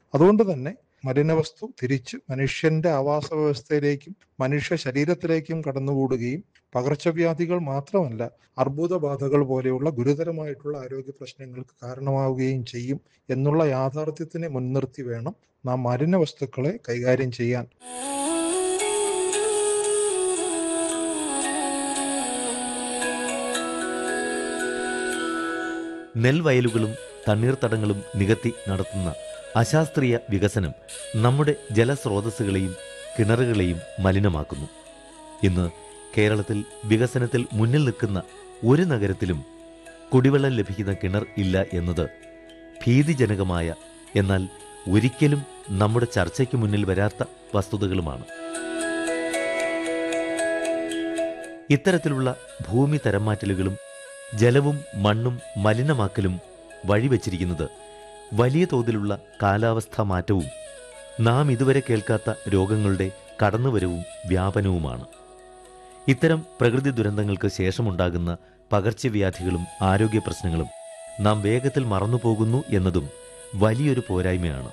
അതുകൊണ്ട് തന്നെ മലിനവസ്തു തിരിച്ച് മനുഷ്യന്റെ ആവാസ വ്യവസ്ഥയിലേക്കും മനുഷ്യ ശരീരത്തിലേക്കും കടന്നുകൂടുകയും പകർച്ചവ്യാധികൾ മാത്രമല്ല അർബുദബാധകൾ പോലെയുള്ള ഗുരുതരമായിട്ടുള്ള ആരോഗ്യ പ്രശ്നങ്ങൾക്ക് കാരണമാവുകയും ചെയ്യും എന്നുള്ള യാഥാർത്ഥ്യത്തിനെ മുൻനിർത്തി വേണം നാം മലിന വസ്തുക്കളെ കൈകാര്യം ചെയ്യാൻ നെൽവയലുകളും തണ്ണീർത്തടങ്ങളും നികത്തി നടത്തുന്ന അശാസ്ത്രീയ വികസനം നമ്മുടെ ജലസ്രോതസ്സുകളെയും കിണറുകളെയും മലിനമാക്കുന്നു ഇന്ന് കേരളത്തിൽ വികസനത്തിൽ മുന്നിൽ നിൽക്കുന്ന ഒരു നഗരത്തിലും കുടിവെള്ളം ലഭിക്കുന്ന കിണർ ഇല്ല എന്നത് ഭീതിജനകമായ എന്നാൽ ഒരിക്കലും നമ്മുടെ ചർച്ചയ്ക്ക് മുന്നിൽ വരാത്ത വസ്തുതകളുമാണ് ഇത്തരത്തിലുള്ള ഭൂമി തരംമാറ്റലുകളും ജലവും മണ്ണും മലിനമാക്കലും വഴിവെച്ചിരിക്കുന്നത് വലിയ തോതിലുള്ള കാലാവസ്ഥാ മാറ്റവും നാം ഇതുവരെ കേൾക്കാത്ത രോഗങ്ങളുടെ കടന്നുവരവും വ്യാപനവുമാണ് ഇത്തരം പ്രകൃതി ദുരന്തങ്ങൾക്ക് ശേഷമുണ്ടാകുന്ന പകർച്ചവ്യാധികളും ആരോഗ്യ പ്രശ്നങ്ങളും നാം വേഗത്തിൽ മറന്നുപോകുന്നു എന്നതും വലിയൊരു പോരായ്മയാണ്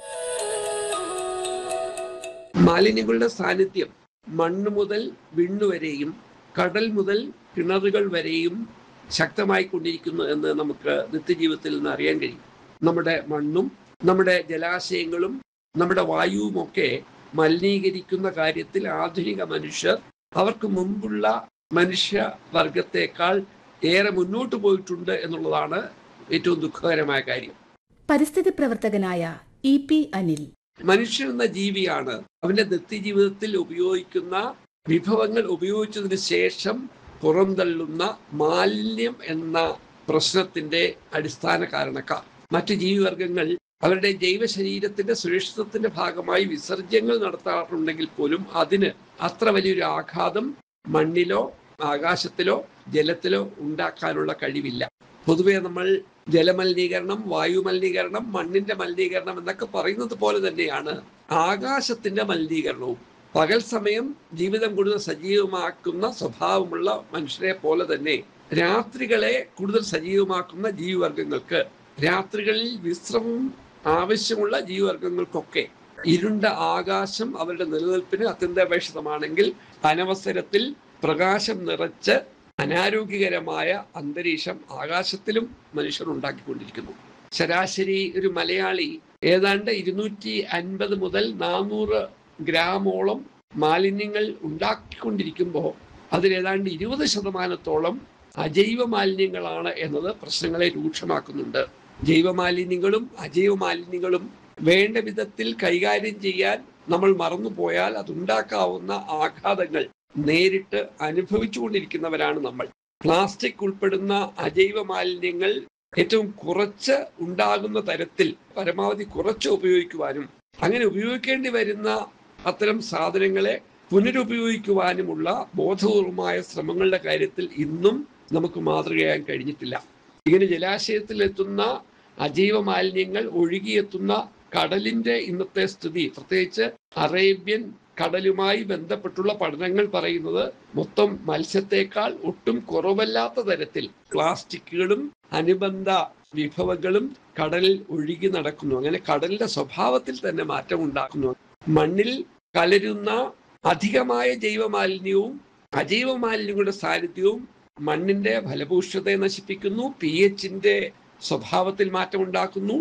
മാലിന്യങ്ങളുടെ സാന്നിധ്യം മണ്ണ് മുതൽ വിണ്ണുവരെയും കടൽ മുതൽ കിണറുകൾ വരെയും ശക്തമായി കൊണ്ടിരിക്കുന്നു എന്ന് നമുക്ക് നിത്യജീവിതത്തിൽ നിന്ന് അറിയാൻ കഴിയും നമ്മുടെ മണ്ണും നമ്മുടെ ജലാശയങ്ങളും നമ്മുടെ വായുവുമൊക്കെ മലിനീകരിക്കുന്ന കാര്യത്തിൽ ആധുനിക മനുഷ്യർ അവർക്ക് മുമ്പുള്ള മനുഷ്യ വർഗത്തെക്കാൾ ഏറെ മുന്നോട്ട് പോയിട്ടുണ്ട് എന്നുള്ളതാണ് ഏറ്റവും ദുഃഖകരമായ കാര്യം പരിസ്ഥിതി പ്രവർത്തകനായ ഇ പി അനിൽ മനുഷ്യൻ എന്ന ജീവിയാണ് അവന്റെ നിത്യജീവിതത്തിൽ ഉപയോഗിക്കുന്ന വിഭവങ്ങൾ ഉപയോഗിച്ചതിന് ശേഷം പുറന്തള്ളുന്ന മാലിന്യം എന്ന പ്രശ്നത്തിന്റെ അടിസ്ഥാന കാരണക്കാർ മറ്റു ജീവിവർഗങ്ങൾ അവരുടെ ജൈവ ശരീരത്തിന്റെ സുരക്ഷിതത്തിന്റെ ഭാഗമായി വിസർജ്യങ്ങൾ നടത്താറുണ്ടെങ്കിൽ പോലും അതിന് അത്ര വലിയൊരു ആഘാതം മണ്ണിലോ ആകാശത്തിലോ ജലത്തിലോ ഉണ്ടാക്കാനുള്ള കഴിവില്ല പൊതുവെ നമ്മൾ ജലമലിനീകരണം വായു മലിനീകരണം മണ്ണിന്റെ മലിനീകരണം എന്നൊക്കെ പറയുന്നത് പോലെ തന്നെയാണ് ആകാശത്തിന്റെ മലിനീകരണവും പകൽ സമയം ജീവിതം കൂടുതൽ സജീവമാക്കുന്ന സ്വഭാവമുള്ള മനുഷ്യരെ പോലെ തന്നെ രാത്രികളെ കൂടുതൽ സജീവമാക്കുന്ന ജീവിവർഗങ്ങൾക്ക് രാത്രികളിൽ വിശ്രമം ആവശ്യമുള്ള ജീവിവർഗങ്ങൾക്കൊക്കെ ഇരുണ്ട ആകാശം അവരുടെ നിലനിൽപ്പിന് അത്യന്താപേക്ഷിതമാണെങ്കിൽ അനവസരത്തിൽ പ്രകാശം നിറച്ച് അനാരോഗ്യകരമായ അന്തരീക്ഷം ആകാശത്തിലും മനുഷ്യർ ഉണ്ടാക്കിക്കൊണ്ടിരിക്കുന്നു ശരാശരി ഒരു മലയാളി ഏതാണ്ട് ഇരുന്നൂറ്റി അൻപത് മുതൽ നാനൂറ് ഗ്രാമോളം മാലിന്യങ്ങൾ ഉണ്ടാക്കിക്കൊണ്ടിരിക്കുമ്പോൾ അതിൽ ഏതാണ്ട് ഇരുപത് ശതമാനത്തോളം അജൈവ മാലിന്യങ്ങളാണ് എന്നത് പ്രശ്നങ്ങളെ രൂക്ഷമാക്കുന്നുണ്ട് ജൈവ മാലിന്യങ്ങളും അജൈവ മാലിന്യങ്ങളും വേണ്ട വിധത്തിൽ കൈകാര്യം ചെയ്യാൻ നമ്മൾ മറന്നുപോയാൽ അതുണ്ടാക്കാവുന്ന ആഘാതങ്ങൾ നേരിട്ട് അനുഭവിച്ചുകൊണ്ടിരിക്കുന്നവരാണ് നമ്മൾ പ്ലാസ്റ്റിക് ഉൾപ്പെടുന്ന അജൈവ മാലിന്യങ്ങൾ ഏറ്റവും കുറച്ച് ഉണ്ടാകുന്ന തരത്തിൽ പരമാവധി കുറച്ച് ഉപയോഗിക്കുവാനും അങ്ങനെ ഉപയോഗിക്കേണ്ടി വരുന്ന അത്തരം സാധനങ്ങളെ പുനരുപയോഗിക്കുവാനുമുള്ള ബോധപൂർവമായ ശ്രമങ്ങളുടെ കാര്യത്തിൽ ഇന്നും നമുക്ക് മാതൃകയാൻ കഴിഞ്ഞിട്ടില്ല ഇങ്ങനെ ജലാശയത്തിൽ എത്തുന്ന അജൈവ മാലിന്യങ്ങൾ ഒഴുകിയെത്തുന്ന കടലിന്റെ ഇന്നത്തെ സ്ഥിതി പ്രത്യേകിച്ച് അറേബ്യൻ കടലുമായി ബന്ധപ്പെട്ടുള്ള പഠനങ്ങൾ പറയുന്നത് മൊത്തം മത്സ്യത്തെക്കാൾ ഒട്ടും കുറവല്ലാത്ത തരത്തിൽ പ്ലാസ്റ്റിക്കുകളും അനുബന്ധ വിഭവങ്ങളും കടലിൽ ഒഴുകി നടക്കുന്നു അങ്ങനെ കടലിന്റെ സ്വഭാവത്തിൽ തന്നെ മാറ്റം ഉണ്ടാക്കുന്നു മണ്ണിൽ കലരുന്ന അധികമായ ജൈവ മാലിന്യവും അജൈവ മാലിന്യങ്ങളുടെ സാന്നിധ്യവും മണ്ണിന്റെ ഫലഭൂഷ്ഠതയെ നശിപ്പിക്കുന്നു പി എച്ചിന്റെ സ്വഭാവത്തിൽ മാറ്റം ഉണ്ടാക്കുന്നു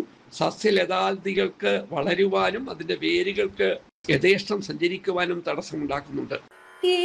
സസ്യലതാദികൾക്ക് വളരുവാനും അതിന്റെ വേരുകൾക്ക് യഥേഷ്ടം സഞ്ചരിക്കുവാനും തടസ്സമുണ്ടാക്കുന്നുണ്ട്